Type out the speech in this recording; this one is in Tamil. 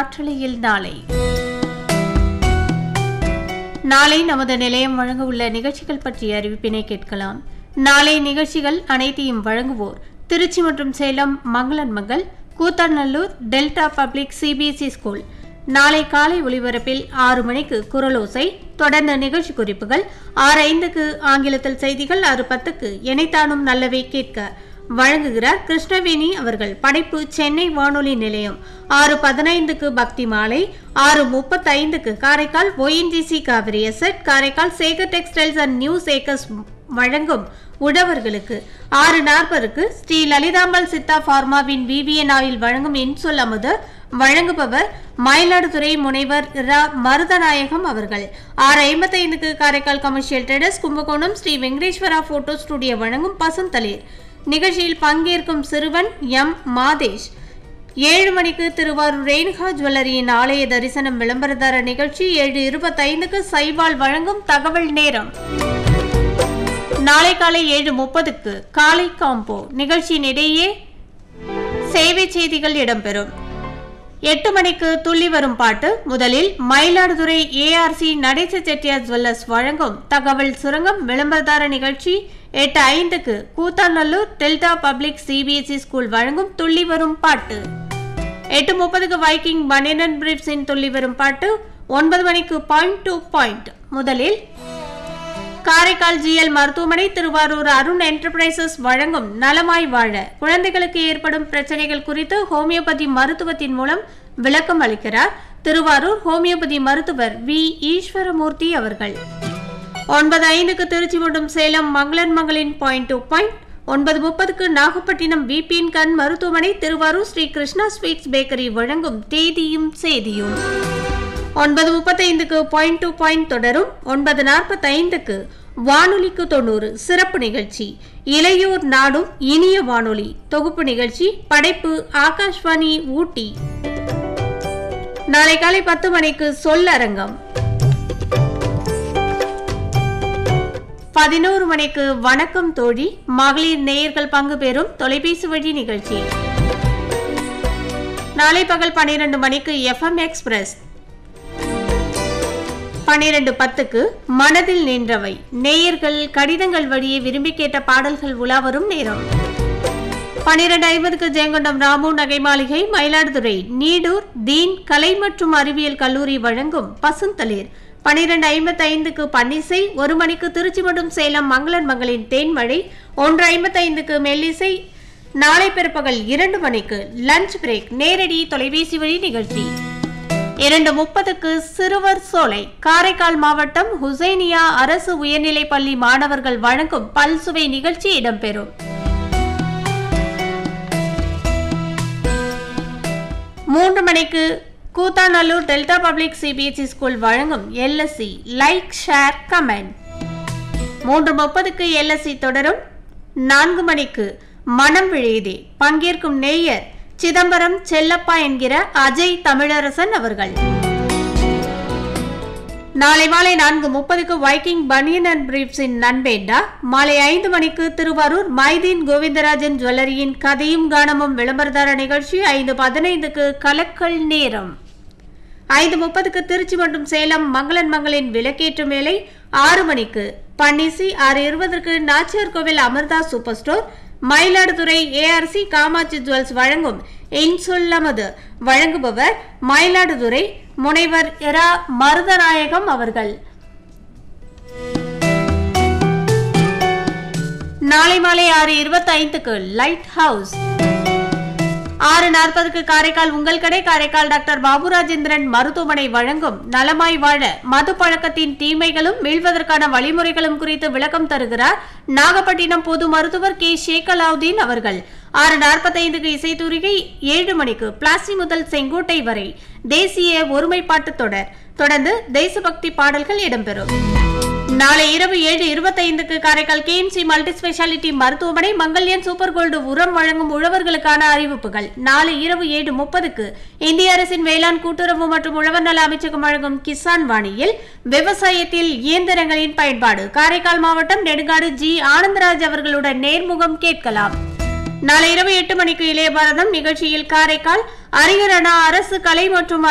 காற்றலையில் நாளை நாளை நமது நிலையம் வழங்க உள்ள நிகழ்ச்சிகள் பற்றிய அறிவிப்பினை கேட்கலாம் நாளை நிகழ்ச்சிகள் அனைத்தையும் வழங்குவோர் திருச்சி மற்றும் சேலம் மங்களன் மங்கள் Koothanallur Delta Public CBSE school நாளை காலை ஒளிபரப்பில் ஆறு மணிக்கு குரலோசை தொடர்ந்த நிகழ்ச்சி குறிப்புகள் ஆறு ஐந்துக்கு ஆங்கிலத்தில் செய்திகள் ஆறு பத்துக்கு எனைத்தானும் நல்லவை கேட்க வழங்குகிறார் கிருஷ்ணவேணி அவர்கள் படைப்பு சென்னை வானொலி நிலையம் ஆறு பதினைந்துக்கு பக்தி மாலை ஆறு முப்பத்தைந்துக்கு காரைக்கால் ஓஎன்ஜிசி காவிரி எசட் Karaikal Sekar textiles and new Sekars வழங்கும் உழவர்களுக்கு ஆறு நாற்பதுக்கு ஸ்ரீ லலிதாம்பாள் சித்தா பார்மாவின் விவிஎன் ஆயில் வழங்கும் இன்சொல் அமுது வழங்குபவர் மயிலாடுதுறை முனைவர் ரா மருதநாயகம் அவர்கள் ஆறு ஐம்பத்தைந்துக்கு Karaikal commercial traders Kumbakonam Sri Venkateswara photo studio வழங்கும் பசுந்தளிர் நிகழ்ச்சியில் பங்கேற்கும் சிறுவன் எம் மாதேஷ் ஏழு மணிக்கு திருவாரூர் ரேணுகா ஜுவல்லரியின் ஆலய தரிசனம் விளம்பரதார நிகழ்ச்சி ஏழு இருபத்தைந்துக்கு சைபால் வழங்கும் தகவல் நேரம் நாளை காலை ஏழு முப்பதுக்கு காலை காம்போ நிகழ்ச்சியின் இடையே சேவை செய்திகள் இடம்பெறும் எட்டு மணிக்கு துள்ளி வரும் பாட்டு முதலில் மயிலாடுதுறை ஏஆர்சி நடேச செட்டியார் ஜுவல்லர்ஸ் வழங்கும் தகவல் சுரங்கம் விளம்பரதார நிகழ்ச்சி எட்டு ஐந்துக்கு Koothanallur Delta Public CBSE school வழங்கும் துள்ளி வரும் பாட்டு எட்டு முப்பதுக்கு வைக்கிங் பனியன் பிரீப்ஸின் துள்ளி வரும் பாட்டு ஒன்பது மணிக்கு பாயிண்ட் டு பாயிண்ட் முதலில் காரைக்கால் ஜிஎல் மருத்துவமனை திருவாரூர் அருண் என்டர்பிரைசஸ் வழங்கும் நலமாய் வாழ குழந்தைகளுக்கு ஏற்படும் பிரச்சனைகள் குறித்து ஹோமியோபதி மருத்துவத்தின் மூலம் விளக்கம் அளிக்கிறார் திருவாரூர் ஹோமியோபதி மருத்துவர் வி ஈஸ்வரமூர்த்தி அவர்கள் ஒன்பது ஐந்துக்கு திருச்சி மற்றும் சேலம் மங்களன் மங்களின் பாயிண்ட் டு பாயிண்ட் ஒன்பது முப்பதுக்கு நாகப்பட்டினம் விபிஎன் கண் மருத்துவமனை திருவாரூர் ஸ்ரீ கிருஷ்ணா ஸ்வீட்ஸ் பேக்கரி வழங்கும் தேதியும் செய்தியும் ஒன்பது முப்பத்தைந்துக்கு பாயிண்ட் டு பாயிண்ட் தொடரும் ஒன்பது நாற்பத்தைந்துக்கு வானொலிக்கு தொண்ணூறு சிறப்பு நிகழ்ச்சி இளையோர் நாடும் இனிய வானொலி தொகுப்பு நிகழ்ச்சி படைப்பு ஆகாஷ்வாணி ஊட்டி நாளை காலை பத்து மணிக்கு சொல்லரங்கம் பதினோரு மணிக்கு வணக்கம் தோழி மகளிர் நேயர்கள் பங்கு பெறும் தொலைபேசி வழி நிகழ்ச்சி நாளை பகல் பன்னிரண்டு மணிக்கு எஃப்எம் எக்ஸ்பிரஸ் பன்னிரண்டு பத்துக்கு மனதில் நின்றவை நேயர்கள் கடிதங்கள் வழியே விரும்பி கேட்ட பாடல்கள் உலாவரும் நேரம் பன்னிரண்டு ஐம்பதுக்கு ஜெயங்கொண்டம் ராமு நகை மாளிகை மயிலாடுதுறை நீடூர் தீன் கலை மற்றும் அறிவியல் கல்லூரி வழங்கும் பசுந்தளிர் பன்னிரண்டு ஐம்பத்தி ஐந்துக்கு பன்னிசை ஒரு மணிக்கு திருச்சி மற்றும் சேலம் மங்களன் மங்களின் தேன்மழை ஒன்று ஐம்பத்தைந்துக்கு மெல்லிசை நாளை பிற்பகல் இரண்டு மணிக்கு லஞ்ச் பிரேக் நேரடி தொலைபேசி வழி நிகழ்ச்சி இரண்டு முப்பதுக்கு சிறுவர் சோலை காரைக்கால் மாவட்டம் ஹுசைனியா அரசு உயர்நிலைப் பள்ளி மாணவர்கள் வழங்கும் பல்சுவை நிகழ்ச்சி இடம்பெறும் மூன்று மணிக்கு Koothanallur Delta Public CBSE school வழங்கும் எல்எஸ்சி லைக் ஷேர் கமெண்ட் மூன்று முப்பதுக்கு எல்எஸ்சி தொடரும் நான்கு மணிக்கு மனம் விழையுதே பங்கேற்கும் நேயர் சிதம்பரம் செல்லப்பா என்கிற அஜய் தமிழரசன் அவர்கள் நாளை மாலை நான்கு முப்பதுக்கு வைக்கிங் பனியன் அண்ட் பிரீப்ஸின் நண்பேண்டா மாலை ஐந்து மணிக்கு திருவாரூர் மைதீன் கோவிந்தராஜன் ஜுவல்லரியின் கதையும் கானமும் விளம்பரதார நிகழ்ச்சி ஐந்து பதினைந்துக்கு கலக்கல் நேரம் ஐந்து முப்பதுக்கு திருச்சி மற்றும் சேலம் மங்களன் மங்களின் விளக்கேற்று மேலை ஆறு மணிக்கு பன்னிசி ஆறு இருபதற்கு Nachiyar Koil Amirtha super store Mayiladuthurai ARC Kamatchi jewels வழங்கும் இன்சொல்லமது வழங்குபவர் மயிலாடுதுறை முனைவர் இரா மருதநாயகம் அவர்கள் நாளை மாலை ஆறு இருபத்தி ஐந்துக்கு லைட் ஹவுஸ் ஆறு நாற்பதுக்கு காரைக்கால் உங்கள் கடை காரைக்கால் டாக்டர் பாபுராஜேந்திரன் மருத்துவமனை வழங்கும் நலமாய் வாழ மது பழக்கத்தின் தீமைகளும் மீள்வதற்கான வழிமுறைகளும் குறித்து விளக்கம் தருகிறார் நாகப்பட்டினம் பொது மருத்துவர் கே ஷேக் அலாவுதீன் அவர்கள் ஆறு நாற்பத்தைந்துக்கு இசைத்தூரிகை ஏழு மணிக்கு பிளாசி முதல் செங்கோட்டை வரை தேசிய ஒருமைப்பாட்டு தொடர் தொடர்ந்து தேசபக்தி பாடல்கள் இடம்பெறும் நாளை இரவு ஏழு இருபத்தைந்துக்கு காரைக்கால் கேஎம்சி மல்டி ஸ்பெஷாலிட்டி மருத்துவமனை மங்கல்யன் சூப்பர் கோல்டு உரம் வழங்கும் உழவர்களுக்கான அறிவிப்புகள் நாளை இரவு ஏழு முப்பதுக்கு இந்திய அரசின் வேளாண் கூட்டுறவு மற்றும் உழவர் நல அமைச்சகம் வழங்கும் கிசான் வாணியில் விவசாயத்தில் இயந்திரங்களின் பயன்பாடு காரைக்கால் மாவட்டம் நெடுங்காடு ஜி ஆனந்தராஜ் அவர்களுடன் நேர்முகம் கேட்கலாம் நாளை இரவு எட்டு மணிக்கு இளைய பாரதம் நிகழ்ச்சியில் காரைக்கால் அரியர் அண்ணா அரசு கலை மற்றும்